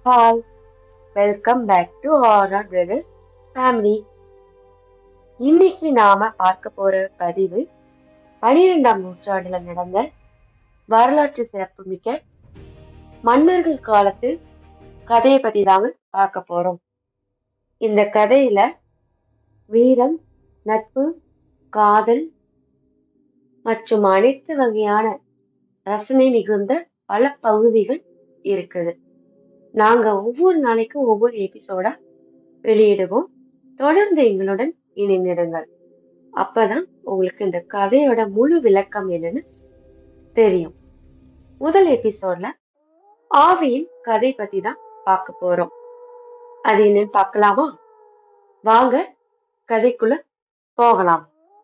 hi welcome back to horror brothers family இன்னைக்கு நாம பார்க்க போற பதிவு பனிரெண்டாம் நூற்றாண்டுல நடந்த வரலாற்று சிறப்புமிக்க மன்னர்கள் காலத்து கதையை பத்தி தாங்க பார்க்க போறோம் இந்த கதையில வீரம் நட்பு காதல் மற்றும் அனைத்து வகையான ரசனை மிகுந்த பல பகுதிகள் இருக்குது நாங்க ஒவ்வொரு நாளைக்கும் ஒவ்வொரு எபிசோடா வெளியிடுவோம் தொடர்ந்து எங்களுடன் இணைந்திடுங்கள் அப்பதான் உங்களுக்கு இந்த கதையோட முழு விளக்கம் என்னன்னு தெரியும் முதல் எபிசோட்ல ஆவியின் கதை பத்தி தான் பார்க்க போறோம் அது என்னன்னு பார்க்கலாமா வாங்க கதைக்குள்ள போகலாம்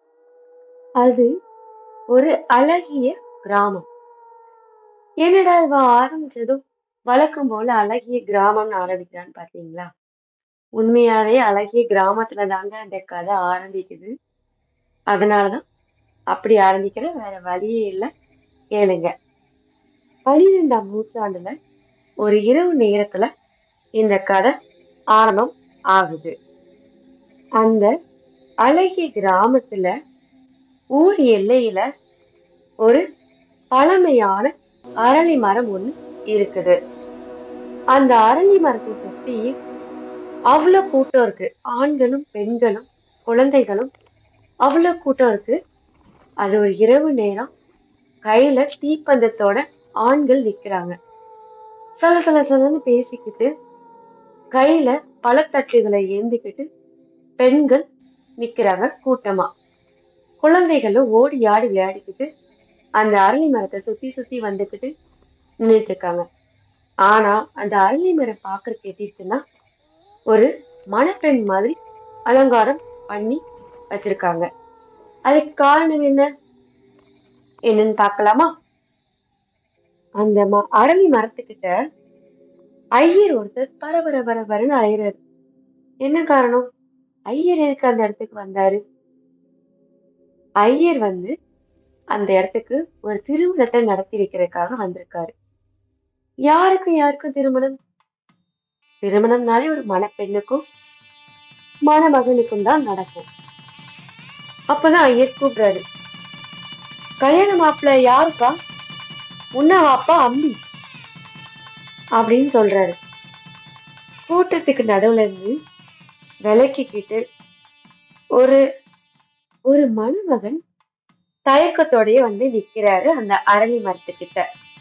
அது ஒரு அழகிய கிராமம் என்னடா இவ ஆரம்பிச்சதும் வழக்கம் போல அழகிய கிராமம்னு ஆரம்பிக்கிறான்னு பாத்தீங்களா உண்மையாவே அழகிய கிராமத்துல தாங்க அந்த கதை ஆரம்பிக்குது அதனாலதான் அப்படி ஆரம்பிக்கிற வேற வழியே இல்லை கேளுங்க பனிரெண்டாம் நூற்றாண்டுல ஒரு இரவு நேரத்துல இந்த கதை ஆரம்பம் ஆகுது அந்த அழகிய கிராமத்துல ஊர் எல்லையில ஒரு பழமையான அரளி மரம் ஒண்ணு இருக்குது அந்த அரளி மரத்தை சுத்தி அவ்வளவு கூட்டம் இருக்கு ஆண்களும் பெண்களும் குழந்தைகளும் அவ்வளவு கூட்டம் இருக்கு அது ஒரு இரவு நேரம் கையில தீப்பந்தத்தோட ஆண்கள் நிக்கிறாங்க சல சல சலன்னு பேசிக்கிட்டு கையில பழத்தட்டுகளை ஏந்திக்கிட்டு பெண்கள் நிக்கிறாங்க கூட்டமா குழந்தைகளும் ஓடி ஆடி விளையாடிக்கிட்டு அந்த அரளி மரத்தை சுத்தி சுத்தி வந்துக்கிட்டு நின்றுட்டு இருக்காங்க ஆனா அந்த அரளி மரம் பாக்குறதுக்கு எப்படி இருக்குன்னா ஒரு மணப்பெண் மாதிரி அலங்காரம் பண்ணி வச்சிருக்காங்க அதுக்கு காரணம் என்ன என்னன்னு பார்க்கலாமா அந்த ம அரளி மரத்துக்கிட்ட ஐயர் ஒருத்தர் பரபர பரபரன்னு அலையிறாரு என்ன காரணம் ஐயர் எதுக்கு அந்த இடத்துக்கு வந்தாரு ஐயர் வந்து அந்த இடத்துக்கு ஒரு திருமணத்தை நடத்தி வைக்கிறதுக்காக வந்திருக்காரு யாருக்கும் யாருக்கும் திருமணம் திருமணம்னாலே ஒரு மணப்பெண்ணுக்கும் மணமகனுக்கும் தான் நடக்கும் அப்பதான் ஐயர் கூப்பிடுறாரு கல்யாண மாப்பிள்ள யாருப்பா உன்ன அப்பா அம்பி அப்படின்னு சொல்றாரு கூட்டத்துக்கு நடுவுல இருந்து விளக்கிக்கிட்டு ஒரு ஒரு மணமகன் தயக்கத்தோடயே வந்து நிக்கிறாரு அந்த அரளி மரத்துக்கிட்ட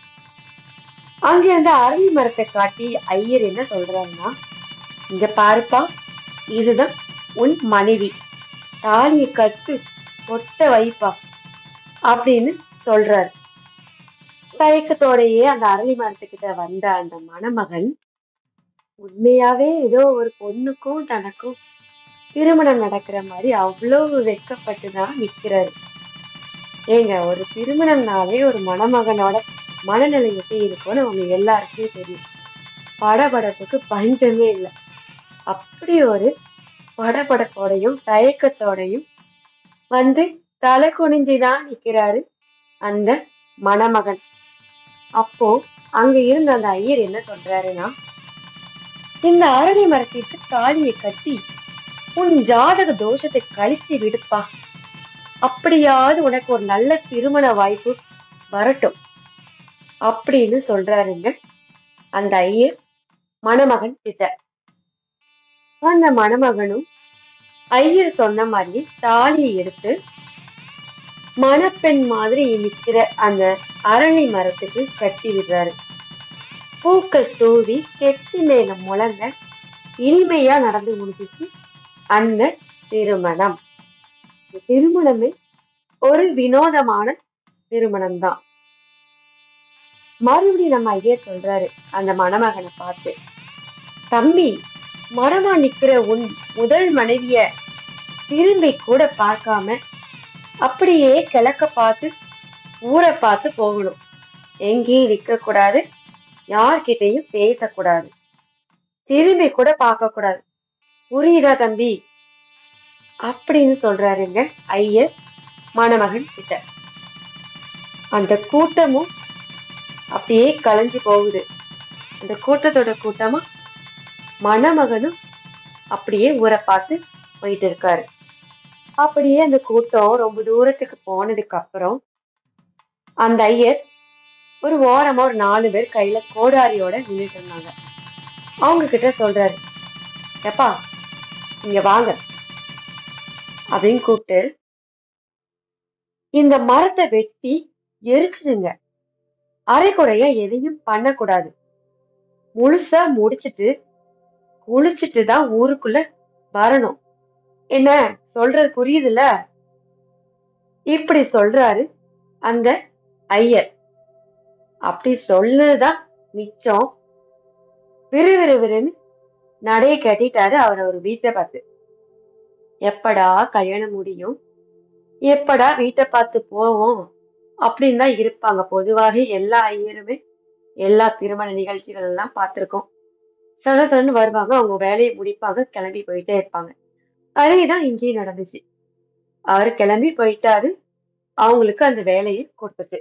அங்க அந்த அரளி மரத்தை காட்டி ஐயர் என்ன சொல்றாருன்னா இங்க பாருப்பா இதுதான் உன் மனைவி தாலியை கட்டு ஒட்ட வைப்பா அப்படின்னு சொல்றாரு தயக்கத்தோடயே அந்த அரளி மரத்துக்கிட்ட வந்த அந்த மணமகன் உண்மையாவே ஏதோ ஒரு பொண்ணுக்கும் தனக்கும் திருமணம் நடக்கிற மாதிரி அவ்வளவு வெட்கப்பட்டுதான் நிக்கிறாரு ஏங்க ஒரு திருமணம்னாலே ஒரு மணமகனோட மனநிலை எப்படி இருக்கும்னு அவங்க எல்லாருக்குமே தெரியும் படபடப்புக்கு பஞ்சமே இல்லை அப்படி ஒரு படபடப்போடையும் தயக்கத்தோடையும் வந்து தலை குனிஞ்சுதான் நிக்கிறாரு அந்த மணமகன் அப்போ அங்க இருந்த அந்த ஐயர் என்ன சொல்றாருன்னா இந்த அரளி மரத்திற்கு தாலியை கட்டி உன் ஜாதக தோஷத்தை கழிச்சு விடுப்பா அப்படியாவது உனக்கு ஒரு நல்ல திருமண வாய்ப்பு வரட்டும் அப்படின்னு சொல்றாருங்க அந்த ஐயர் மணமகன் கிட்ட அந்த மணமகனும் ஐயர் சொன்ன மாதிரி தாலியை எடுத்து மணப்பெண் மாதிரி நிக்கிற அந்த அரளி மரத்துக்கு கட்டி விடுறாரு பூக்கள் தூவி கெட்டி மேல முழங்க இனிமையா நடந்து முடிஞ்சிச்சு அந்த திருமணம் இந்த திருமணமே ஒரு வினோதமான திருமணம் தான் மறுபடியும் நம்ம ஐயர் சொல்றாரு அந்த மணமகனை பார்த்து தம்பி மரமா நிக்கிற உன் முதல் மனைவிய திரும்பி கூட பார்க்காம அப்படியே கிழக்க பார்த்து ஊரை பார்த்து போகணும் எங்கேயும் நிக்க கூடாது யார்கிட்டயும் பேசக்கூடாது திரும்பி கூட பார்க்க கூடாது புரியுதா தம்பி அப்படின்னு சொல்றாருங்க ஐயர் மணமகன் கிட்ட அந்த கூட்டமும் அப்படியே கலைஞ்சு போகுது அந்த கூட்டத்தோட கூட்டமா மணமகனும் அப்படியே ஊரை பார்த்து போயிட்டு இருக்காரு அப்படியே அந்த கூட்டம் ரொம்ப தூரத்துக்கு போனதுக்கு அப்புறம் அந்த ஐயர் ஒரு ஓரமா ஒரு நாலு பேர் கையில கோடாரியோட நின்றுட்டு இருந்தாங்க அவங்க கிட்ட சொல்றாரு எப்பா இங்க வாங்க அப்படின்னு கூப்பிட்டு இந்த மரத்தை வெட்டி எரிச்சிடுங்க அரைக்குறையா எதையும் பண்ணக்கூடாது முழுசா முடிச்சிட்டு குளிச்சிட்டு தான் ஊருக்குள்ள வரணும் என்ன சொல்றது புரியுதுல்ல இப்படி சொல்றாரு அந்த ஐயர் அப்படி சொன்னதுதான் மிச்சம் விறுவிறுவிறுன்னு நடைய கட்டிட்டாரு அவர் அவர் வீட்டை பார்த்து எப்படா கல்யாணம் முடியும் எப்படா வீட்டை பார்த்து போவோம் அப்படின்னு தான் இருப்பாங்க பொதுவாக எல்லா ஐயருமே எல்லா திருமண நிகழ்ச்சிகள் எல்லாம் பார்த்திருக்கோம் சட சடன்னு வருவாங்க அவங்க வேலையை முடிப்பாங்க கிளம்பி போயிட்டே இருப்பாங்க அதேதான் இங்கேயும் நடந்துச்சு அவர் கிளம்பி போயிட்டாரு அவங்களுக்கு அந்த வேலையை கொடுத்துட்டு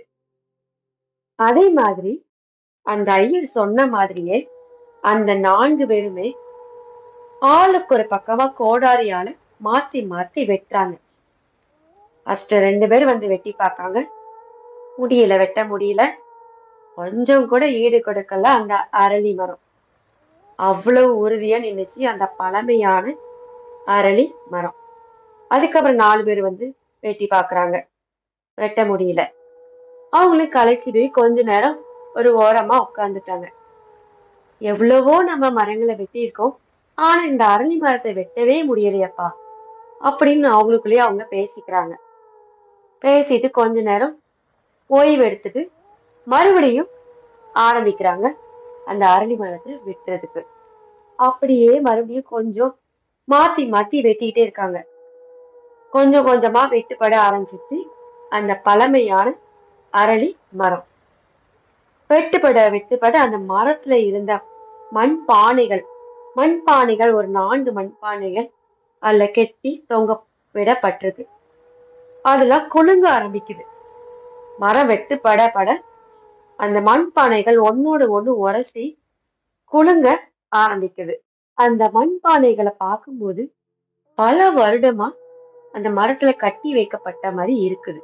அதே மாதிரி அந்த ஐயர் சொன்ன மாதிரியே அந்த நான்கு பேருமே ஆளுக்கு ஒரு பக்கமா கோடாரியால மாத்தி மாத்தி வெட்டுறாங்க ஃபர்ஸ்ட் ரெண்டு பேர் வந்து வெட்டி பார்க்காங்க முடியல வெட்ட முடியல கொஞ்சம் கூட ஈடு கொடுக்கல அந்த அரளி மரம் அவ்வளவு உறுதியா நின்னுச்சு அந்த பழமையான அரளி மரம் அதுக்கப்புறம் நாலு பேர் வந்து வெட்டி பார்க்கறாங்க வெட்ட முடியல அவங்களும் களைச்சிட்டு கொஞ்ச நேரம் ஒரு ஓரமா உட்காந்துட்டாங்க எவ்வளவோ நம்ம மரங்களை வெட்டியிருக்கோம் ஆனா இந்த அரளி மரத்தை வெட்டவே முடியலையப்பா அப்படின்னு அவங்களுக்குள்ளேயே அவங்க பேசிக்கிறாங்க பேசிட்டு கொஞ்ச நேரம் ஓய்வு எடுத்துட்டு மறுபடியும் ஆரம்பிக்கிறாங்க அந்த அரளி மரத்தை வெட்டுறதுக்கு அப்படியே மறுபடியும் கொஞ்சம் மாத்தி மாத்தி வெட்டிட்டே இருக்காங்க கொஞ்சம் கொஞ்சமா வெட்டுப்பட ஆரம்பிச்சிச்சு அந்த பழமையான அரளி மரம் வெட்டுப்பட வெட்டுப்பட அந்த மரத்துல இருந்த மண் பானைகள் மண் பானைகள் ஒரு நான்கு மண் பானைகள் அதுல கெட்டி தொங்க விடப்பட்டிருக்கு அதெல்லாம் குலுங்க ஆரம்பிக்குது மரம் வெட்டுப்பட பட அந்த மண் பானைகள் ஒன்னோட ஒண்ணு உரசி குலுங்க ஆரம்பிக்குது அந்த மண் பானைகளை பார்க்கும்போது பல வருடமா அந்த மரத்துல கட்டி வைக்கப்பட்ட மாதிரி இருக்குது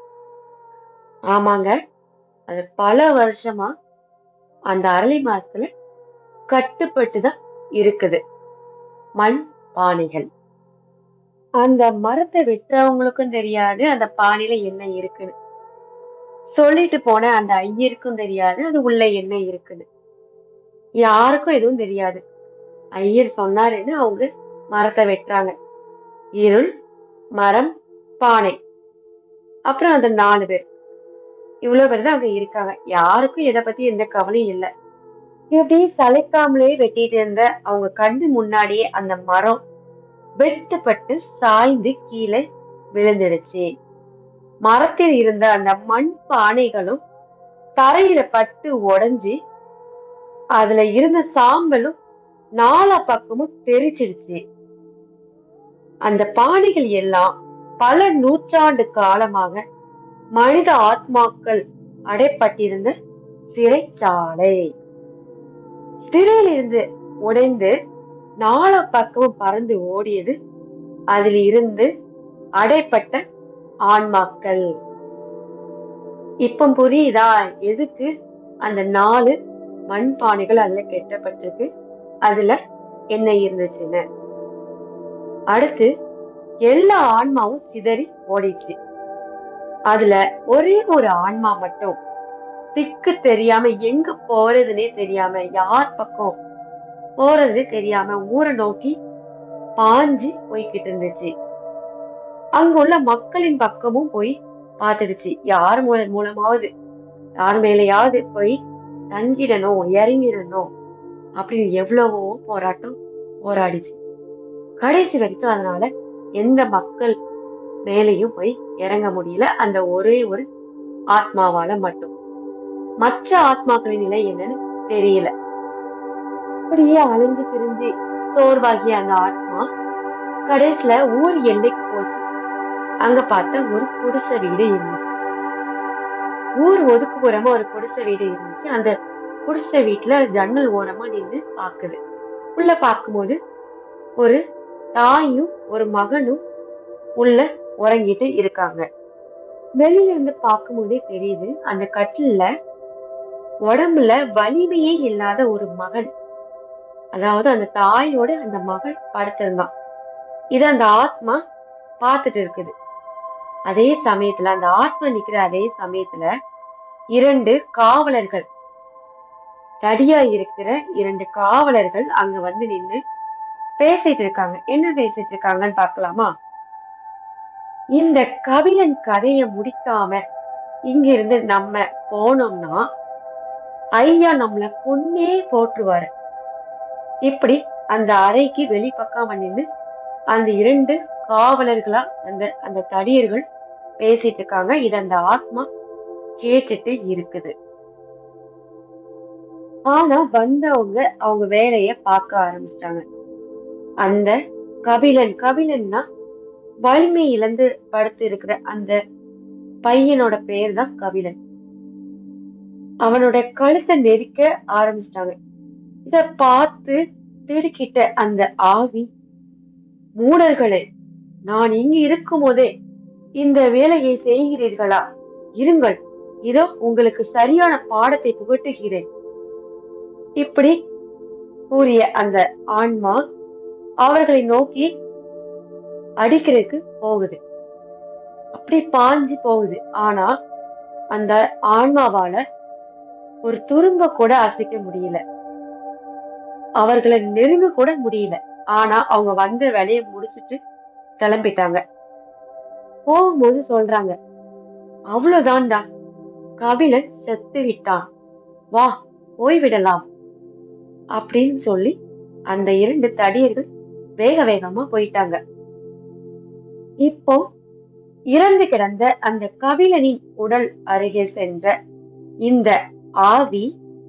ஆமாங்க அது பல வருஷமா அந்த அரளி மரத்துல கட்டுப்பட்டு தான் இருக்குது மண் பானைகள் அந்த மரத்தை வெட்டுறவங்களுக்கும் தெரியாது அந்த பானையில என்ன இருக்குன்னு சொல்லிட்டு போன அந்த ஐயருக்கும் தெரியாது அது உள்ள என்ன இருக்குன்னு யாருக்கும் எதுவும் தெரியாது ஐயர் சொன்னாருன்னு அவங்க மரத்தை வெட்டுறாங்க இருள் மரம் பானை அப்புறம் அந்த நாலு பேர் இவ்வளவு பேர் தான் அங்க இருக்காங்க யாருக்கும் எதை பத்தி எந்த கவலையும் இல்லை இப்படி சளைக்காமலே வெட்டிட்டு இருந்த அவங்க கண்ணு முன்னாடியே அந்த மரம் வெட்டுப்பட்டு சாய்ந்து கீழே விழுந்துடுச்சு மரத்தில் இருந்த அந்த மண் பானைகளும் தரையில பட்டு உடைஞ்சு அதுல இருந்த சாம்பலும் நாலா பக்கமும் தெரிச்சிருச்சு அந்த பானைகள் எல்லாம் பல நூற்றாண்டு காலமாக மனித ஆத்மாக்கள் அடைப்பட்டிருந்த சிறைச்சாலை சிறையிலிருந்து உடைந்து நாலா பக்கமும் பறந்து ஓடியது அதில் இருந்து அடைப்பட்ட ஆன்மாக்கள் இப்ப புரியுதா எதுக்கு அந்த நாலு மண்பானைகள் அதுல கெட்டப்பட்டிருக்கு அதுல என்ன இருந்துச்சுன்னு அடுத்து எல்லா ஆன்மாவும் சிதறி ஓடிச்சு அதுல ஒரே ஒரு ஆன்மா மட்டும் திக்கு தெரியாம எங்க போறதுன்னே தெரியாம யார் பக்கம் போறது தெரியாம ஊரை நோக்கி பாஞ்சு போய்கிட்டு இருந்துச்சு அங்க உள்ள மக்களின் பக்கமும் போய் பார்த்துடுச்சு யார் மூல மூலமாவது யார் மேலேயாவது போய் தங்கிடணும் இறங்கிடணும் அப்படின்னு எவ்வளவோ போராட்டம் போராடிச்சு கடைசி வரைக்கும் அதனால எந்த மக்கள் மேலேயும் போய் இறங்க முடியல அந்த ஒரே ஒரு ஆத்மாவால மட்டும் மற்ற ஆத்மாக்களின் நிலை என்னன்னு தெரியல அப்படியே அலைஞ்சு திரிஞ்சு சோர்வாகிய அந்த ஆத்மா கடைசியில ஊர் எல்லைக்கு போச்சு அங்க பார்த்தா ஒரு குடிசை வீடு இருந்துச்சு ஊர் ஒதுக்குப்புறமா ஒரு குடிசை வீடு இருந்துச்சு அந்த குடிசை வீட்டுல ஜன்னல் ஓரமா நின்று பாக்குது உள்ள பார்க்கும்போது ஒரு தாயும் ஒரு மகனும் உள்ள உறங்கிட்டு இருக்காங்க வெளியில இருந்து பார்க்கும்போதே தெரியுது அந்த கட்டில்ல உடம்புல வலிமையே இல்லாத ஒரு மகன் அதாவது அந்த தாயோட அந்த மகன் படுத்திருந்தான் இது அந்த ஆத்மா பார்த்துட்டு இருக்குது அதே சமயத்துல அந்த ஆத்மா நிக்கிற அதே சமயத்துல இரண்டு காவலர்கள் தடியா இருக்கிற இரண்டு காவலர்கள் அங்க வந்து நின்னு பேசிட்டு இருக்காங்க என்ன பேசிட்டு இருக்காங்கன்னு பார்க்கலாமா இந்த கபிலன் கதையை முடிக்காம இங்கிருந்து நம்ம போனோம்னா ஐயா நம்மள கொன்னே போட்டுருவாரு இப்படி அந்த அறைக்கு வெளிப்பக்காம நின்று அந்த இரண்டு காவலர்களா அந்த அந்த தடியர்கள் பேசிட்டு இருக்காங்க இது அந்த ஆத்மா கேட்டுட்டு இருக்குது ஆனா வந்தவங்க அவங்க வேலைய பார்க்க ஆரம்பிச்சிட்டாங்க அந்த கபிலன் கபிலன்னா வலிமை இழந்து படுத்து இருக்கிற அந்த பையனோட பேர் தான் கபிலன் அவனோட கழுத்தை நெரிக்க ஆரம்பிச்சிட்டாங்க இத பார்த்து திடுக்கிட்ட அந்த ஆவி மூடர்களே நான் இங்கு இருக்கும் போதே இந்த வேலையை செய்கிறீர்களா இருங்கள் இதோ உங்களுக்கு சரியான பாடத்தை புகட்டுகிறேன் இப்படி கூறிய அந்த ஆன்மா அவர்களை நோக்கி அடிக்கிறதுக்கு போகுது அப்படி பாஞ்சு போகுது ஆனா அந்த ஆன்மாவால ஒரு துரும்ப கூட அசைக்க முடியல அவர்களை நெருங்க கூட முடியல ஆனா அவங்க வந்த வேலையை முடிச்சிட்டு கிளம்பிட்டாங்க போகும்போது சொல்றாங்க அவ்வளவுதான்டா கபிலன் செத்து விட்டான் வா போய்விடலாம் அப்படின்னு சொல்லி அந்த இரண்டு தடியர்கள் வேக வேகமா போயிட்டாங்க இப்போ இறந்து கிடந்த அந்த கபிலனின் உடல் அருகே சென்ற இந்த ஆவி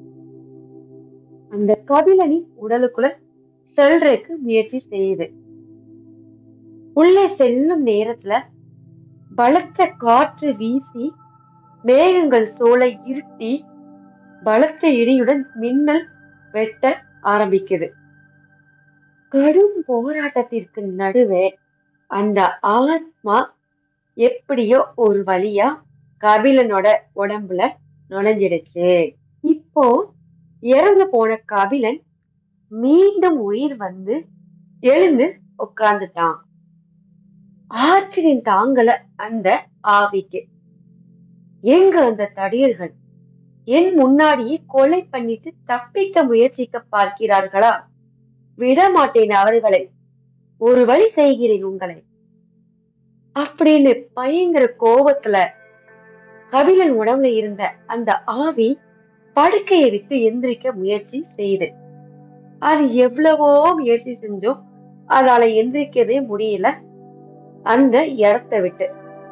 அந்த கபிலனின் உடலுக்குள்ள செல்றதுக்கு முயற்சி செய்யுது உள்ளே செல்லும் நேரத்துல பலத்த காற்று வீசி மேகங்கள் சூழ இருட்டி பலத்த இடியுடன் மின்னல் வெட்ட ஆரம்பிக்குது கடும் போராட்டத்திற்கு நடுவே அந்த ஆத்மா எப்படியோ ஒரு வழியா கபிலனோட உடம்புல நுழைஞ்சிடுச்சு இப்போ இறந்து போன கபிலன் மீண்டும் உயிர் வந்து எழுந்து உட்கார்ந்துட்டான் ஆச்சரியம் தாங்கல அந்த ஆவிக்கு எங்க அந்த தடியர்கள் என் முன்னாடியே கொலை பண்ணிட்டு தப்பிக்க முயற்சிக்க பார்க்கிறார்களா விட மாட்டேன் அவர்களை ஒரு வழி செய்கிறேன் உங்களை அப்படின்னு பயங்கர கோபத்துல கபிலன் உடம்புல இருந்த அந்த ஆவி படுக்கையை விட்டு எந்திரிக்க முயற்சி செய்து அது எவ்வளவோ முயற்சி செஞ்சோம் அதால எந்திரிக்கவே முடியல அந்த இடத்தை விட்டு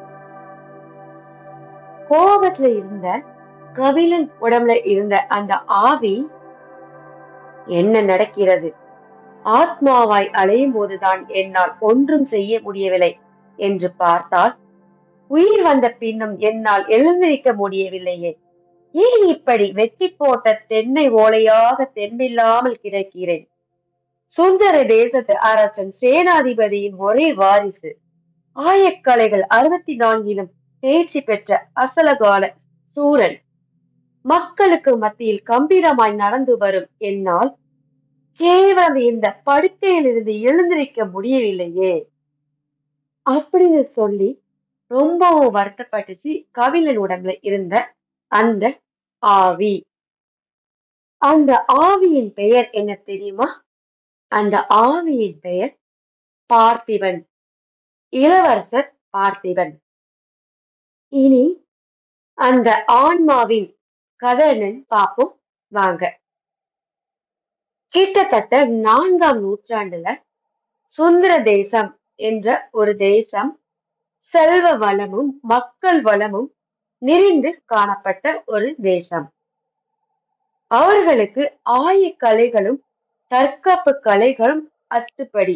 கோபத்துல இருந்த கபிலன் உடம்புல இருந்த அந்த ஆவி என்ன நடக்கிறது ஆத்மாவாய் அலையும் போதுதான் என்னால் ஒன்றும் செய்ய முடியவில்லை என்று பார்த்தால் உயிர் வந்த பின்னும் என்னால் எழுந்திருக்க முடியவில்லையே ஏன் இப்படி வெட்டி போட்ட தென்னை ஓலையாக தெம்பில்லாமல் கிடக்கிறேன் சுந்தர தேசத்து அரசன் சேனாதிபதியின் ஒரே வாரிசு ஆயக்கலைகள் அறுபத்தி நான்கிலும் தேர்ச்சி பெற்ற அசலகால சூரன் மக்களுக்கு மத்தியில் கம்பீரமாய் நடந்து வரும் என்னால் கேவலம் இந்த படுக்கையிலிருந்து எழுந்திருக்க முடியவில்லையே அப்படின்னு சொல்லி ரொம்பவும் வருத்தப்பட்டுச்சு கபிலன் உடம்புல இருந்த அந்த ஆவி அந்த ஆவியின் பெயர் என்ன தெரியுமா அந்த ஆவியின் பெயர் பார்த்திபன் இளவரசர் பார்த்திபன் இனி அந்த ஆன்மாவின் கதை என்னன்னு பார்ப்போம் வாங்க கிட்டத்தட்ட நான்காம் நூற்றாண்டுல சுந்தர தேசம் என்ற ஒரு தேசம் செல்வ வளமும் மக்கள் வளமும் நிறைந்து காணப்பட்ட ஒரு தேசம் அவர்களுக்கு ஆய கலைகளும் தற்காப்பு கலைகளும் அத்துப்படி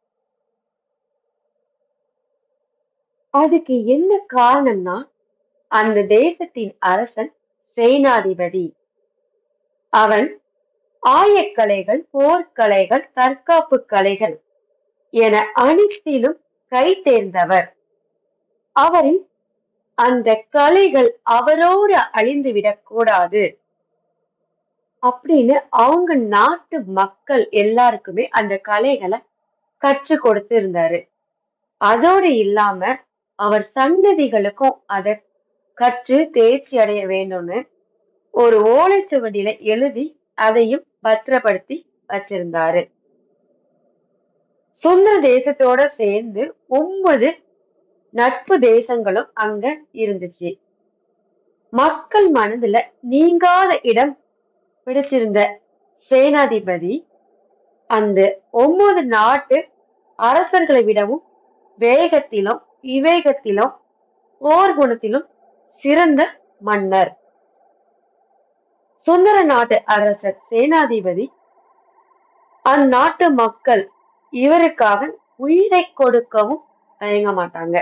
அதுக்கு என்ன காரணம்னா அந்த தேசத்தின் அரசன் சேனாதிபதி அவன் ஆயக்கலைகள் போர்க்கலைகள் தற்காப்பு கலைகள் என அனைத்திலும் கை தேர்ந்தவர் அவரின் அந்த கலைகள் அவரோடு அழிந்துவிடக் கூடாது அப்படின்னு அவங்க நாட்டு மக்கள் எல்லாருக்குமே அந்த கலைகளை கற்றுக் கொடுத்து இருந்தாரு அதோடு இல்லாம அவர் சந்ததிகளுக்கும் அதை கற்று தேர்ச்சி அடைய வேண்டும்னு ஒரு ஓலைச்சுவடியில எழுதி அதையும் பத்திரப்படுத்தி வச்சிருந்தாரு சுந்தர தேசத்தோட சேர்ந்து ஒன்பது நட்பு தேசங்களும் அங்க இருந்துச்சு மக்கள் மனதுல நீங்காத இடம் பிடிச்சிருந்த சேனாதிபதி அந்த ஒன்பது நாட்டு அரசர்களை விடவும் வேகத்திலும் விவேகத்திலும் போர் குணத்திலும் சிறந்த மன்னர் சுந்தர நாட்டு அரசர் சேனாதிபதி அந்நாட்டு மக்கள் இவருக்காக உயிரை கொடுக்கவும் தயங்க மாட்டாங்க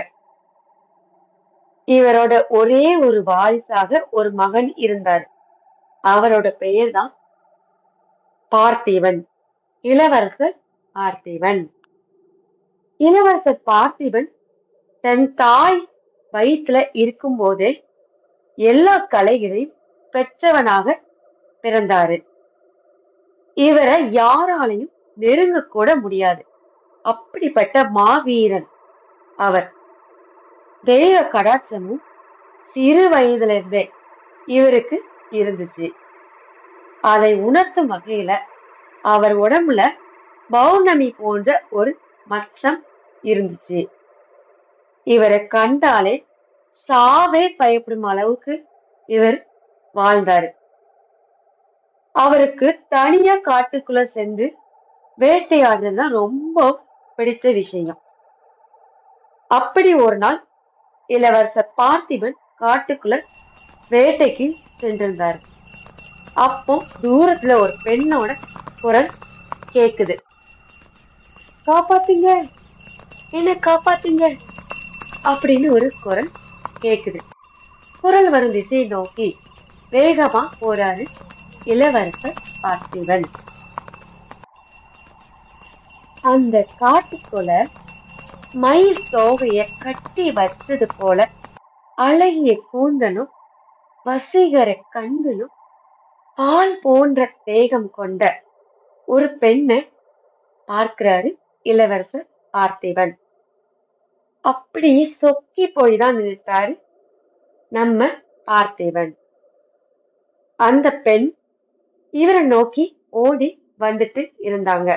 இவரோட ஒரே ஒரு வாரிசாக ஒரு மகன் இருந்தார் அவரோட பெயர் தான் பார்த்திபன் இளவரசர் பார்த்திபன் இளவரசர் பார்த்திபன் தன் தாய் வயிற்றுல இருக்கும்போதே எல்லா கலைகளையும் பெற்றவனாக பிறந்தாரு இவரை யாராலையும் நெருங்க கூட முடியாது அப்படிப்பட்ட மாவீரன் அவர் தெய்வ கடாட்சமும் சிறு வயதுல இருந்தே இவருக்கு இருந்துச்சு அதை உணர்த்தும் வகையில அவர் உடம்புல பௌர்ணமி போன்ற ஒரு மச்சம் இருந்துச்சு இவரை கண்டாலே சாவே பயப்படும் அளவுக்கு இவர் வாழ்ந்தாரு அவருக்கு தனியா காட்டுக்குள்ள சென்று வேட்டையாடுறதுதான் ரொம்ப பிடிச்ச விஷயம் அப்படி ஒரு நாள் இளவரசர் பார்த்திபன் காட்டுக்குள்ள வேட்டைக்கு சென்றிருந்தார் அப்போ தூரத்துல ஒரு பெண்ணோட குரல் கேக்குது காப்பாத்துங்க என்ன காப்பாத்துங்க அப்படின்னு ஒரு குரல் கேக்குது குரல் வரும் திசையை நோக்கி வேகமா போறாரு இளவரசர் பார்த்திபன் அந்த காட்டுக்குள்ள மயில் தோகைய கட்டி வச்சது போல அழகிய கூந்தலும் வசீகர கண்களும் பால் போன்ற தேகம் கொண்ட ஒரு பெண்ணை பார்க்கிறாரு இளவரசர் பார்த்திபன் அப்படி சொக்கி போய் தான் நின்னுட்டாரு நம்ம பார்த்திபன் அந்த பெண் இவரை நோக்கி ஓடி வந்துட்டு இருந்தாங்க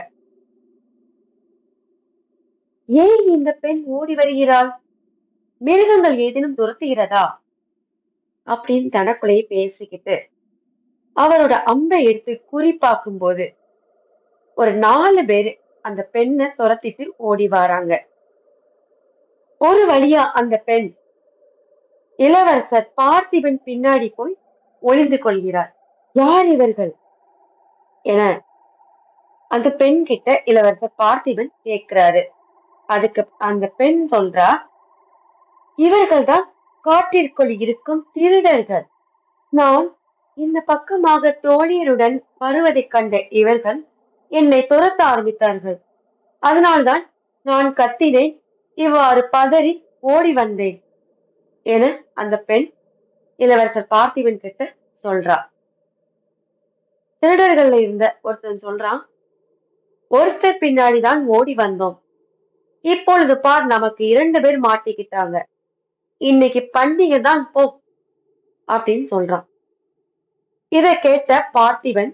ஏன் இந்த பெண் ஓடி வருகிறாள் மிருகங்கள் ஏதேனும் துரத்துகிறதா அப்படின்னு தனக்குள்ளேயே பேசிக்கிட்டு அவரோட அம்பை எடுத்து குறிப்பாக்கும் போது ஒரு நாலு பேரு அந்த பெண்ணை துரத்திட்டு ஓடி வராங்க ஒரு வழியா அந்த பெண் இளவரசர் பார்த்திபன் பின்னாடி போய் ஒளிந்து கொள்கிறார் யார் இவர்கள் என அந்த பெண் கிட்ட இளவரசர் பார்த்திபன் கேட்கிறாரு அதுக்கு அந்த பெண் சொல்றா இவர்கள் தான் காட்டிற்குள் இருக்கும் திருடர்கள் நான் இந்த பக்கமாக தோழியருடன் வருவதைக் கண்ட இவர்கள் என்னை துரத்த ஆரம்பித்தார்கள் அதனால்தான் நான் கத்தினேன் இவ்வாறு பதறி ஓடி வந்தேன் என அந்த பெண் இளவரசர் பார்த்திபன் கிட்ட சொல்றா திருடர்கள்ல இருந்த ஒருத்தன் சொல்றான் ஒருத்தர் பின்னாடிதான் ஓடி வந்தோம் இப்பொழுது பார் நமக்கு இரண்டு பேர் மாட்டிக்கிட்டாங்க இன்னைக்கு பண்டிகை தான் போ அப்படின்னு சொல்றான் இத கேட்ட பார்த்திபன்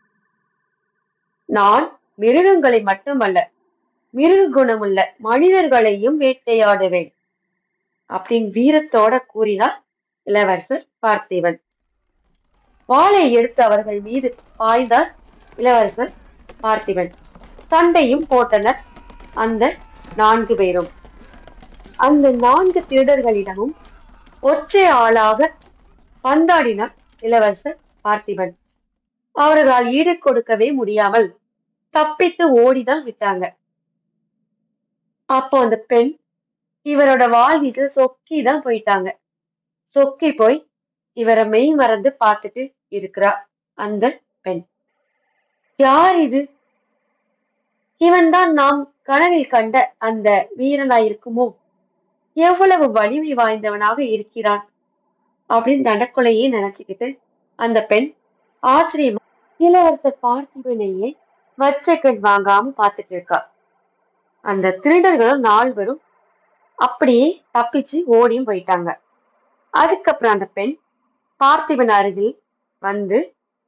நான் மிருகங்களை மட்டுமல்ல மிருக குணமுள்ள மனிதர்களையும் வேட்டையாடுவேன் அப்படின்னு வீரத்தோட கூறினார் இளவரசர் பார்த்திபன் வாளை எடுத்து அவர்கள் மீது பாய்ந்தார் இளவரசர் பார்த்திபன் சண்டையும் போட்டனர் அந்த நான்கு பேரும் அந்த நான்கு திருடர்களிடமும் ஒற்றை ஆளாக பந்தாடினார் இளவரசர் பார்த்திபன் அவர்களால் ஈடு கொடுக்கவே முடியாமல் தப்பித்து ஓடிதான் விட்டாங்க அப்போ அந்த பெண் இவரோட வால் வீச சொக்கி தான் போயிட்டாங்க சொக்கி போய் இவரை மெய் மறந்து பார்த்துட்டு இருக்கிறா அந்த பெண் யார் இது இவன்தான் நாம் கனவில் கண்ட அந்த வீரனாயிருக்குமோ எவ்வளவு வலிமை வாய்ந்தவனாக இருக்கிறான் அப்படின்னு தனக்குள்ளேயே நினைச்சுக்கிட்டு அந்த பெண் ஆச்சரியமா இளவரசர் பார்த்திபனையே வச்சக்கண் வாங்காம பார்த்துட்டு இருக்கா அந்த திருடர்களும் நால்வரும் அப்படியே தப்பிச்சு ஓடியும் போயிட்டாங்க அதுக்கப்புறம் அந்த பெண் பார்த்திபன் அருகில் வந்து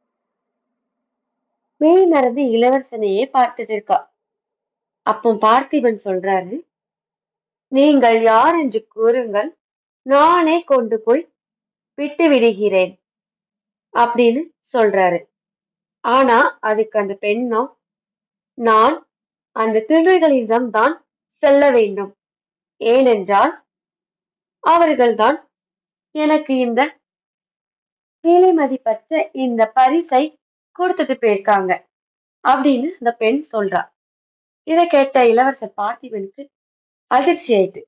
மெய் மறந்து இளவரசனையே பார்த்துட்டு இருக்கா அப்போ பார்த்திபன் சொல்றாரு நீங்கள் யார் என்று கூறுங்கள் நானே கொண்டு போய் விட்டு விடுகிறேன் அப்படின்னு சொல்றாரு ஆனா அதுக்கு அந்த பெண்ணோ நான் அந்த திருடர்களிடம் தான் செல்ல வேண்டும் ஏனென்றால் அவர்கள்தான் எனக்கு இந்த விலை மதிப்பற்ற இந்த பரிசை கொடுத்துட்டு போயிருக்காங்க அப்படின்னு அந்த பெண் சொல்றா இதை கேட்ட இளவரசர் பார்த்திபனுக்கு அதிர்ச்சி ஆயிட்டு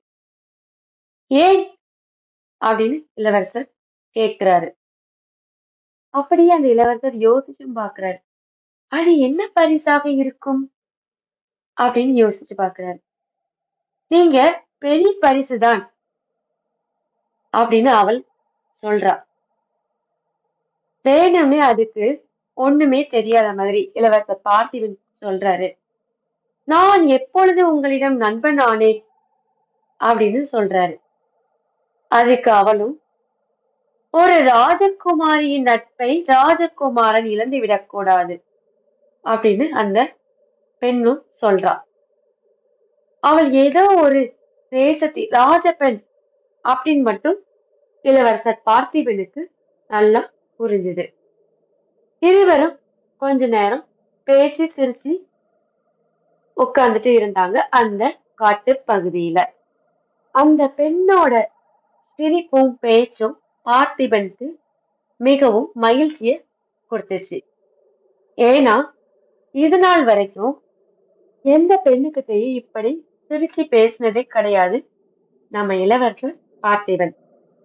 ஏன் அப்படின்னு இளவரசர் கேட்கிறாரு அப்படியே அந்த இளவரசர் யோசிச்சும் பார்க்கிறாரு அது என்ன பரிசாக இருக்கும் அப்படின்னு யோசிச்சு பார்க்கிறாரு நீங்க பெரிய பரிசுதான் அப்படின்னு அவள் சொல்றா வேணும்னே அதுக்கு ஒண்ணுமே தெரியாத மாதிரி இளவரசர் பார்த்திபன் சொல்றாரு நான் எப்பொழுது உங்களிடம் நண்பன் ஆனேன் அப்படின்னு சொல்றாரு அதுக்கு அவளும் ஒரு ராஜகுமாரியின் நட்பை ராஜகுமாரன் இழந்து விடக்கூடாது அப்படின்னு அந்த பெண்ணும் சொல்றா அவள் ஏதோ ஒரு தேசத்தி ராஜபெண் அப்படின்னு மட்டும் இளவரசர் பார்த்திபனுக்கு நல்லா புரிஞ்சுது இருவரும் கொஞ்ச நேரம் பேசி சிரிச்சு உட்கார்ந்துட்டு இருந்தாங்க அந்த காட்டு பகுதியில அந்த பெண்ணோட சிரிப்பும் பேச்சும் பார்த்திபனுக்கு மிகவும் மகிழ்ச்சியை கொடுத்துச்சு ஏன்னா இது நாள் வரைக்கும் எந்த பெண்ணுக்கிட்டையும் இப்படி சிரிச்சு பேசினதே கிடையாது நம்ம இளவரசர் பார்த்திபன்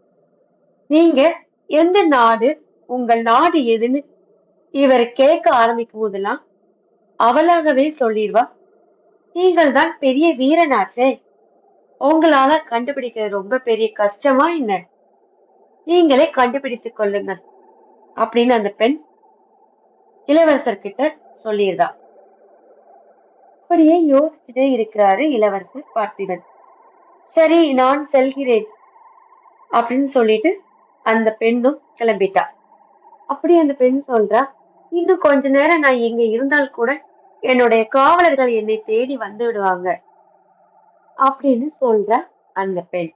நீங்க எந்த நாடு உங்கள் நாடு எதுன்னு இவர் கேட்க ஆரம்பிக்கும் போதெல்லாம் அவளாகவே சொல்லிடுவா நீங்கள் தான் பெரிய வீரனாச்சே உங்களால கண்டுபிடிக்கிறது ரொம்ப பெரிய கஷ்டமா என்ன நீங்களே கண்டுபிடித்துக் கொள்ளுங்கள் அப்படின்னு அந்த பெண் இளவரசர் கிட்ட சொல்லியிருந்தா அப்படியே யோசிச்சுட்டே இருக்கிறாரு இளவரசர் பார்த்திபன் சரி நான் செல்கிறேன் அப்படின்னு சொல்லிட்டு அந்த பெண்ணும் கிளம்பிட்டா அப்படி அந்த பெண் சொல்றா இன்னும் கொஞ்ச நேரம் நான் இங்க இருந்தால் கூட என்னுடைய காவலர்கள் என்னை தேடி வந்து விடுவாங்க அப்படின்னு சொல்ற அந்த பெண்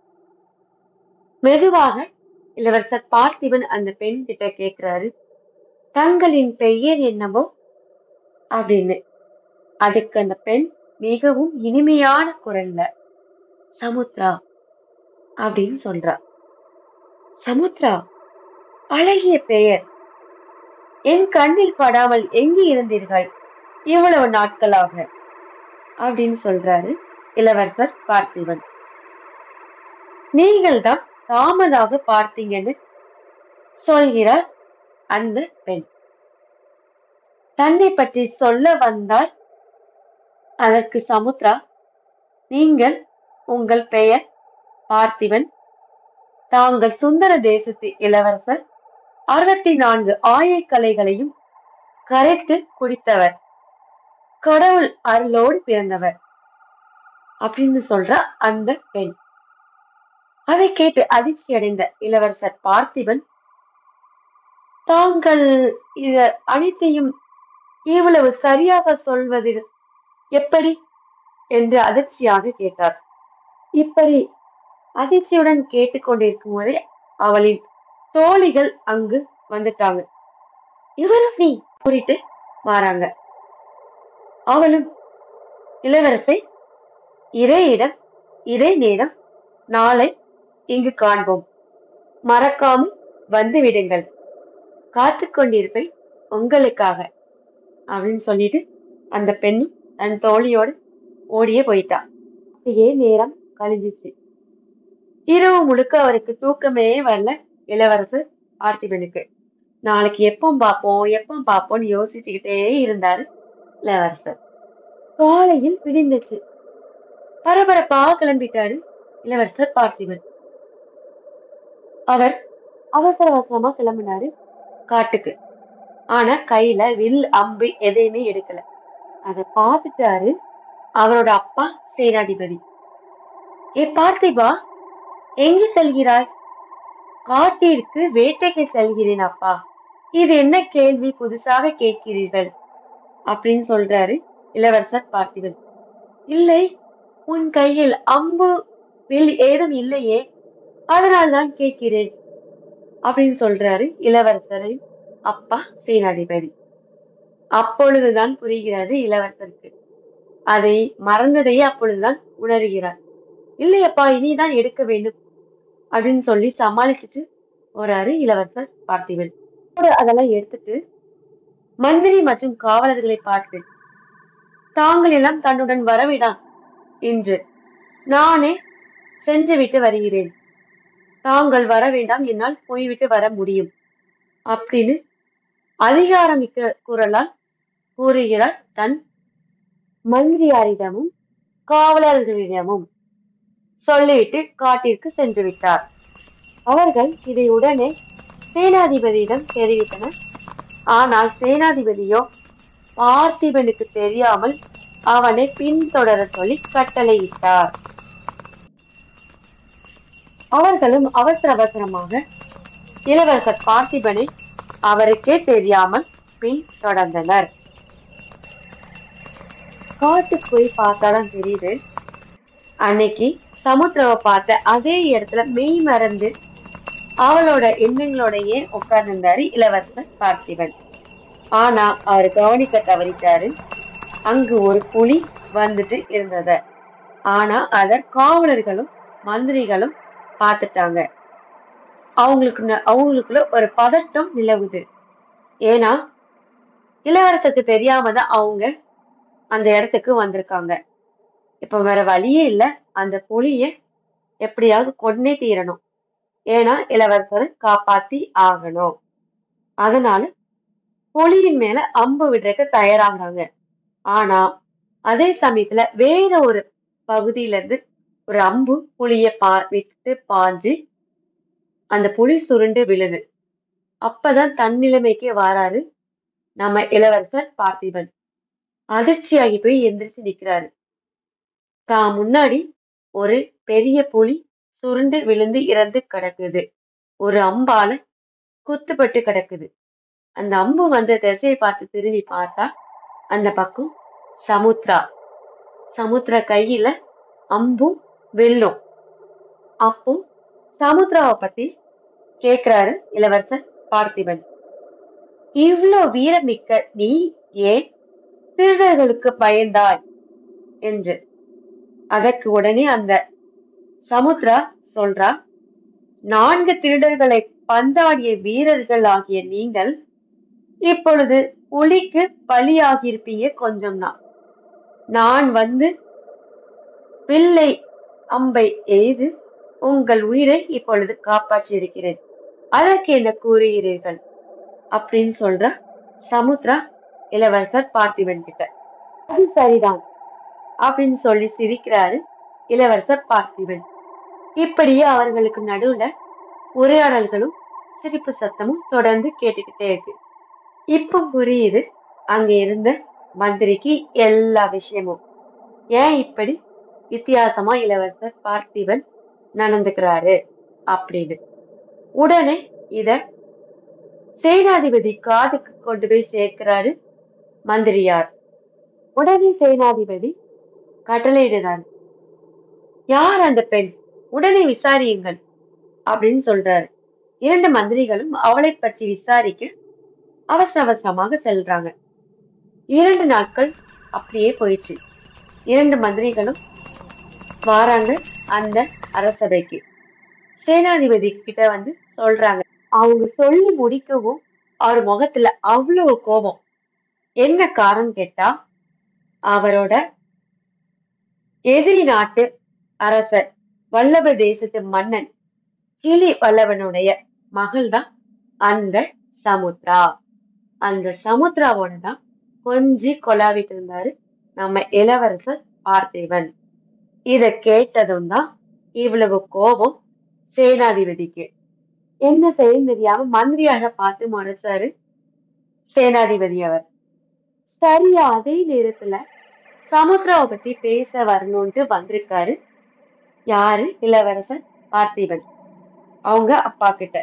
மெதுவாக இளவரசர் பார்த்திபன் அந்த பெண் கிட்ட கேக்குறாரு தங்களின் பெயர் என்னவோ அப்படின்னு அதுக்கு அந்த பெண் மிகவும் இனிமையான குரல்ல சமுத்ரா அப்படின்னு சொல்றா சமுத்ரா அழகிய பெயர் என் கண்ணில் படாமல் எங்கு இருந்தீர்கள் இவ்வளவு நாட்களாக அப்படின்னு சொல்றாரு இளவரசர் பார்த்திபன் நீங்கள் தான் தாமதாக பார்த்தீங்கன்னு சொல்கிறார் அந்த பெண் தன்னை பற்றி சொல்ல வந்தால் அதற்கு சமுத்ரா நீங்கள் உங்கள் பெயர் பார்த்திபன் தாங்கள் சுந்தர தேசத்து இளவரசர் அறுபத்தி நான்கு ஆயக்கலைகளையும் கரைத்து குடித்தவர் கடவுள் அருளோடு பிறந்தவர் அப்படின்னு சொல்ற அந்த பெண் அதை கேட்டு அதிர்ச்சி அடைந்த இளவரசர் பார்த்திபன் தாங்கள் இத அனைத்தையும் இவ்வளவு சரியாக சொல்வது எப்படி என்று அதிர்ச்சியாக கேட்டார் இப்படி அதிர்ச்சியுடன் கேட்டுக்கொண்டிருக்கும் போதே அவளின் தோழிகள் அங்கு வந்துட்டாங்க இவரும் நீ கூறிட்டு வராங்க அவளும் இளவரசை இதே இடம் இதே நேரம் நாளை இங்கு காண்போம் மறக்காமல் வந்து விடுங்கள் காத்து கொண்டிருப்பேன் உங்களுக்காக அப்படின்னு சொல்லிட்டு அந்த பெண்ணும் தன் தோழியோடு ஓடியே போயிட்டா அப்படியே நேரம் கழிஞ்சிச்சு இரவு முழுக்க அவருக்கு தூக்கமே வரல இளவரசர் பார்த்திபனுக்கு நாளைக்கு எப்போ பார்ப்போம் எப்போ பார்ப்போம்னு யோசிச்சுக்கிட்டே இருந்தாரு இளவரசர் காலையில் விடிந்துச்சு பரபரப்பா கிளம்பிட்டாரு இளவரசர் பார்த்திபன் அவர் அவசர அவசரமா கிளம்பினாரு காட்டுக்கு ஆனா கையில வில் அம்பு எதையுமே எடுக்கல அத பார்த்துட்டாரு அவரோட அப்பா சேனாதிபதி ஏ பார்த்திபா எங்க செல்கிறாய் காட்டிற்கு வேட்டைக்கு செல்கிறேன் அப்பா இது என்ன கேள்வி புதுசாக கேட்கிறீர்கள் அப்படின்னு சொல்றாரு இளவரசர் பார்த்திபன் இல்லை உன் கையில் அம்பு வில் ஏதும் இல்லையே அதனால் தான் கேட்கிறேன் அப்படின்னு சொல்றாரு இளவரசரின் அப்பா சேனாதிபதி அப்பொழுதுதான் புரிகிறது இளவரசருக்கு அதை மறந்ததையே அப்பொழுதுதான் உணர்கிறார் இல்லையப்பா இனிதான் எடுக்க வேண்டும் அப்படின்னு சொல்லி சமாளிச்சுட்டு போறாரு இளவரசர் பார்த்திபன் அப்புறம் அதெல்லாம் எடுத்துட்டு மந்திரி மற்றும் காவலர்களை பார்த்து தாங்கள் எல்லாம் தன்னுடன் வரவிடான் என்று நானே சென்று விட்டு வருகிறேன் தாங்கள் வர வேண்டாம் என்னால் போய்விட்டு வர முடியும் அப்படின்னு அதிகாரமிக்க குரலால் கூறுகிறார் தன் மந்திரியாரிடமும் காவலர்களிடமும் சொல்லிவிட்டு காட்டிற்கு சென்று விட்டார் அவர்கள் இதை உடனே சேனாதிபதியிடம் தெரிவித்தனர் ஆனால் சேனாதிபதியோ பார்த்திபனுக்கு தெரியாமல் அவனை பின்தொடர சொல்லி கட்டளையிட்டார் அவர்களும் அவசர அவசரமாக இளவரசர் பார்த்திபனை அவருக்கே தெரியாமல் பின் தொடர்ந்தனர் காட்டுக்கு போய் பார்த்தாதான் தெரியுது அன்னைக்கு சமுத்திரவை பார்த்த அதே இடத்துல மெய் மறந்து அவளோட எண்ணங்களோடயே உட்கார்ந்திருந்தாரு இளவரசர் பார்த்திபன் ஆனா அவர் கவனிக்க தவறிட்டாரு அங்கு ஒரு புலி வந்துட்டு இருந்தத ஆனா அத காவலர்களும் மந்திரிகளும் பார்த்துட்டாங்க அவங்களுக்கு ந- அவங்களுக்குள்ள ஒரு பதட்டம் நிலவுது ஏன்னா இளவரசருக்கு தெரியாம தான் அவங்க அந்த இடத்துக்கு வந்திருக்காங்க இப்ப வேற வழியே இல்ல அந்த புலிய எப்படியாவது கொன்னே தீரணும் ஏன்னா இளவரசரை காப்பாத்தி ஆகணும் அதனால புலியின் மேல அம்பு விடுறதுக்கு தயாராகிறாங்க ஆனா அதே சமயத்துல வேற ஒரு பகுதியில இருந்து ஒரு அம்பு புலிய பா விட்டு பாஞ்சு அந்த புலி சுருண்டு விழுது அப்பதான் தன் நிலைமைக்கு வாராரு நம்ம இளவரசர் பார்த்திபன் அதிர்ச்சியாகி போய் எந்திரிச்சு நிக்கிறாரு தான் முன்னாடி ஒரு பெரிய புலி சுருண்டு விழுந்து இறந்து கிடக்குது ஒரு அம்பால குத்துப்பட்டு கிடக்குது அந்த அம்பு வந்த திசையை பார்த்து திரும்பி பார்த்தா அந்த பக்கம் சமுத்ரா சமுத்ரா கையில அம்பும் வில்லும் அப்போ சமுத்ராவை பத்தி கேக்குறாரு இளவரசர் பார்த்திபன் இவ்ளோ வீரமிக்க நீ ஏன் திருடர்களுக்கு பயந்தாய் என்று அதற்கு உடனே அந்த சமுத்ரா சொல்றா நான்கு திருடர்களை பந்தாடிய வீரர்கள் ஆகிய நீங்கள் இப்பொழுது புலிக்கு பலியாகியிருப்பீங்க கொஞ்சம் தான் நான் வந்து வில்லை அம்பை எய்து உங்கள் உயிரை இப்பொழுது காப்பாற்றியிருக்கிறேன் அதற்கு என்ன கூறுகிறீர்கள் அப்படின்னு சொல்ற சமுத்ரா இளவரசர் பார்த்திபன் கிட்ட அது சரிதான் அப்படின்னு சொல்லி சிரிக்கிறாரு இளவரசர் பார்த்திபன் இப்படியே அவர்களுக்கு நடுவுல உரையாடல்களும் சிரிப்பு சத்தமும் தொடர்ந்து கேட்டுக்கிட்டே இருக்கு இப்ப புரியுது அங்க இருந்த மந்திரிக்கு எல்லா விஷயமும் ஏன் இப்படி வித்தியாசமா இளவரசர் பார்த்திபன் நடந்துக்கிறாரு அப்படின்னு உடனே இத சேனாதிபதி காதுக்கு கொண்டு போய் சேர்க்கிறாரு மந்திரியார் உடனே சேனாதிபதி கட்டளையிடுறாரு யார் அந்த பெண் உடனே விசாரியுங்கள் அப்படின்னு சொல்றாரு இரண்டு மந்திரிகளும் அவளை பற்றி விசாரிக்க அவசர அவசரமாக செல்றாங்க இரண்டு நாட்கள் அப்படியே போயிடுச்சு இரண்டு மந்திரிகளும் வாராங்க அந்த அரசபைக்கு சேனாதிபதி கிட்ட வந்து சொல்றாங்க அவங்க சொல்லி முடிக்கவும் அவர் முகத்துல அவ்வளவு கோபம் என்ன காரணம் கேட்டா அவரோட எதிரி நாட்டு அரசர் வல்லப தேசத்து மன்னன் கிளி வல்லவனுடைய மகள் தான் அந்த சமுத்ரா அந்த சமுத்ராவோட தான் கொஞ்சி கொலாவிட்டு இருந்தாரு நம்ம இளவரசர் பார்த்திபன் இத கேட்டதும் தான் இவ்வளவு கோபம் சேனாதிபதிக்கு என்ன செய்ய தெரியாம மந்திரியாக பார்த்து முறைச்சாரு சேனாதிபதி அவர் சரியா அதே நேரத்துல சமுத்ராவை பத்தி பேச வரணும்ட்டு வந்திருக்காரு யாரு இளவரசர் பார்த்திபன் அவங்க அப்பா கிட்ட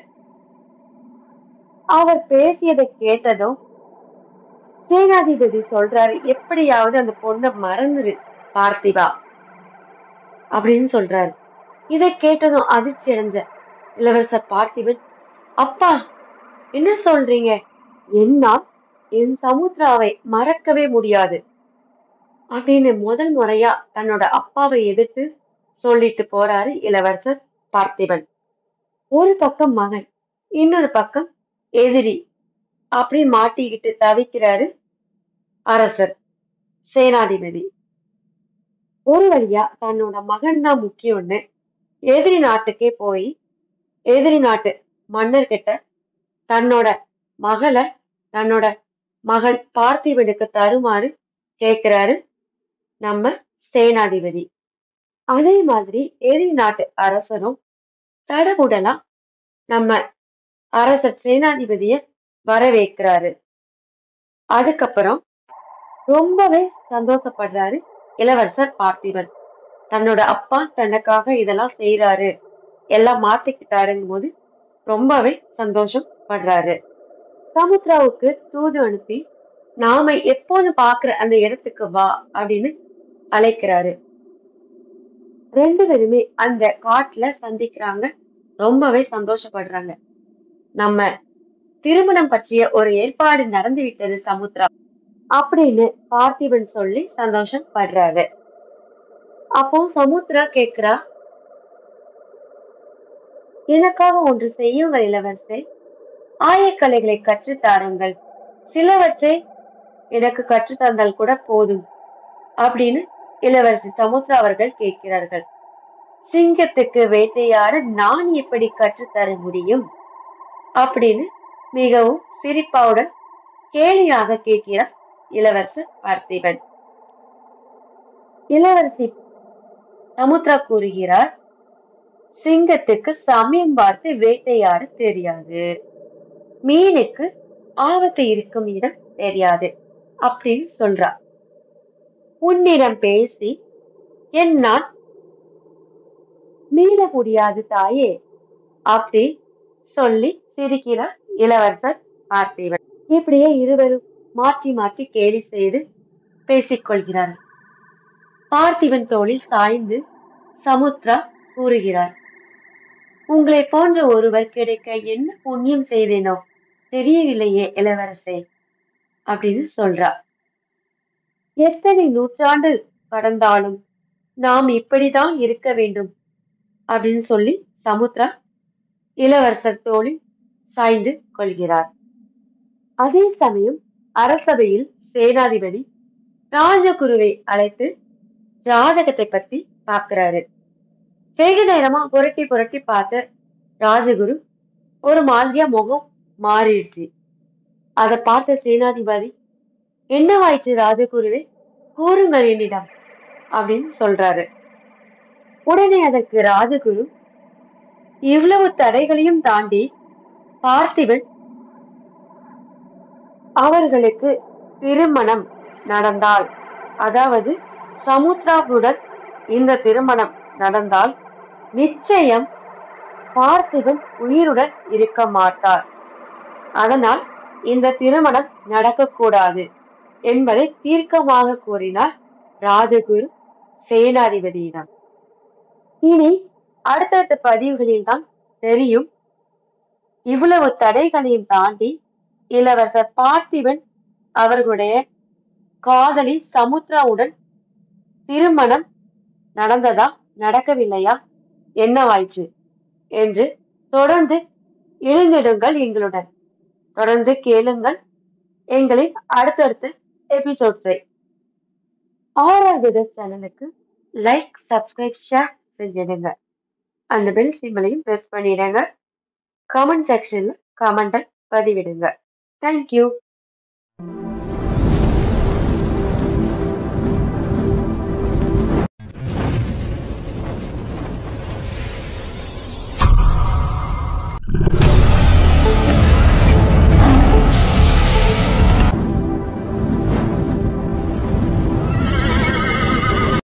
அவர் பேசியதை கேட்டதும் சேனாதிபதி சொல்றாரு எப்படியாவது அந்த பொண்ணை மறந்துரு பார்த்திபா அப்படின்னு சொல்றாரு இதை கேட்டதும் அதிர்ச்சி அடைஞ்ச இளவரசர் பார்த்திபன் அப்பா என்ன சொல்றீங்க என்னால் என் சமுத்ராவை மறக்கவே முடியாது அப்படின்னு முதல் முறையா தன்னோட அப்பாவை எதிர்த்து சொல்லிட்டு போறாரு இளவரசர் பார்த்திபன் ஒரு பக்கம் மகன் இன்னொரு பக்கம் எதிரி அப்படி மாட்டிக்கிட்டு தவிக்கிறாரு அரசர் சேனாதிபதி ஒரு வழியா தன்னோட மகன் தான் முக்கியம்னு எதிரி நாட்டுக்கே போய் எதிரி நாட்டு மன்னர்கிட்ட தன்னோட மகளை தன்னோட மகன் பார்த்திபனுக்கு தருமாறு கேக்குறாரு நம்ம சேனாதிபதி அதே மாதிரி எதிரி நாட்டு அரசரும் தடபுடலா நம்ம அரசர் சேனாதிபதிய வரவேற்கிறாரு அதுக்கப்புறம் ரொம்பவே சந்தோஷப்படுறாரு இளவரசர் பார்த்திபன் தன்னோட அப்பா தனக்காக இதெல்லாம் செய்யறாரு எல்லாம் மாத்திக்கிட்டாருங்கும் போது ரொம்பவே சந்தோஷம் படுறாரு சமுத்ராவுக்கு தூது அனுப்பி நாம எப்போது பாக்குற அந்த இடத்துக்கு வா அப்படின்னு அழைக்கிறாரு ரெண்டு பேருமே அந்த காட்டுல சந்திக்கிறாங்க ரொம்பவே சந்தோஷப்படுறாங்க நம்ம திருமணம் பற்றிய ஒரு ஏற்பாடு நடந்து விட்டது சமுத்ரா அப்படின்னு பார்த்திபன் சொல்லி சந்தோஷம் படுறாரு அப்போ சமுத்ரா கேக்குறா எனக்காக ஒன்று செய்யுங்கள் இளவரசே ஆயக்கலைகளை கற்றுத் தாருங்கள் சிலவற்றை எனக்கு கற்றுத் தந்தால் கூட போதும் அப்படின்னு இளவரசி சமுத்ரா அவர்கள் கேட்கிறார்கள் சிங்கத்துக்கு வேட்டையாட நான் எப்படி கற்றுத்தர முடியும் அப்படின்னு மிகவும் சிரிப்பாவுடன் கேலியாக கேட்கிறார் இளவரசர் பார்த்திபன் இளவரசி சமுத்ரா கூறுகிறார் சிங்கத்துக்கு சமயம் பார்த்து வேட்டையாட தெரியாது மீனுக்கு ஆபத்து இருக்கும் இடம் தெரியாது அப்படின்னு சொல்றா உன்னிடம் பேசி என்னால் மீள முடியாது தாயே அப்படி சொல்லி சிரிக்கிறார் இளவரசர் பார்த்திபன் இப்படியே இருவரும் மாற்றி மாற்றி கேலி செய்து பேசிக்கொள்கிறார் பார்த்திபன் தோளில் சாய்ந்து சமுத்ரா கூறுகிறார் உங்களை போன்ற ஒருவர் கிடைக்க என்ன புண்ணியம் செய்தேனோ தெரியவில்லையே இளவரசே அப்படின்னு சொல்றா எத்தனை நூற்றாண்டு கடந்தாலும் நாம் இப்படிதான் இருக்க வேண்டும் அப்படின்னு சொல்லி சமுத்ரா இளவரசர் தோளில் சாய்ந்து கொள்கிறார் அதே சமயம் அரசபையில் சேனாதிபதி ராஜகுருவை அழைத்து ஜாதகத்தை பத்தி பார்க்கிறாரு வெக நேரமா புரட்டி புரட்டி பார்த்த ராஜகுரு ஒரு மாதிரியா முகம் மாறிடுச்சு அதை பார்த்த சேனாதிபதி என்னவாயிற்று ராஜகுருவே கூறுங்கள் என்னிடம் அப்படின்னு சொல்றாரு உடனே அதற்கு ராஜகுரு இவ்வளவு தடைகளையும் தாண்டி பார்த்திபன் அவர்களுக்கு திருமணம் நடந்தால் அதாவது சமுத்ராவுடன் இந்த திருமணம் நடந்தால் நிச்சயம் பார்த்திபன் உயிருடன் இருக்க மாட்டார் அதனால் இந்த திருமணம் நடக்கக்கூடாது என்பதை தீர்க்கமாக கூறினார் ராஜகுரு சேனாதிபதியிடம் இனி அடுத்தடுத்த பதிவுகளில் தான் தெரியும் இவ்வளவு தடைகளையும் தாண்டி இளவரசர் பார்த்திபன் அவர்களுடைய காதலி சமுத்ராவுடன் திருமணம் நடந்ததா நடக்கவில்லையா என்னவாயிற்று என்று தொடர்ந்து இணைந்திடுங்கள் எங்களுடன் தொடர்ந்து கேளுங்கள் எங்களின் அடுத்தடுத்த எபிசோட்ஸை ஆர்ஆர் விதஸ் சேனலுக்கு லைக் சப்ஸ்கிரைப் ஷேர் செஞ்சிடுங்க அந்த பெல் சிம்பிளையும் ப்ரெஸ் பண்ணிடுங்க கமெண்ட் செக்ஷன்ல கமெண்டை பதிவிடுங்க தேங்க்யூ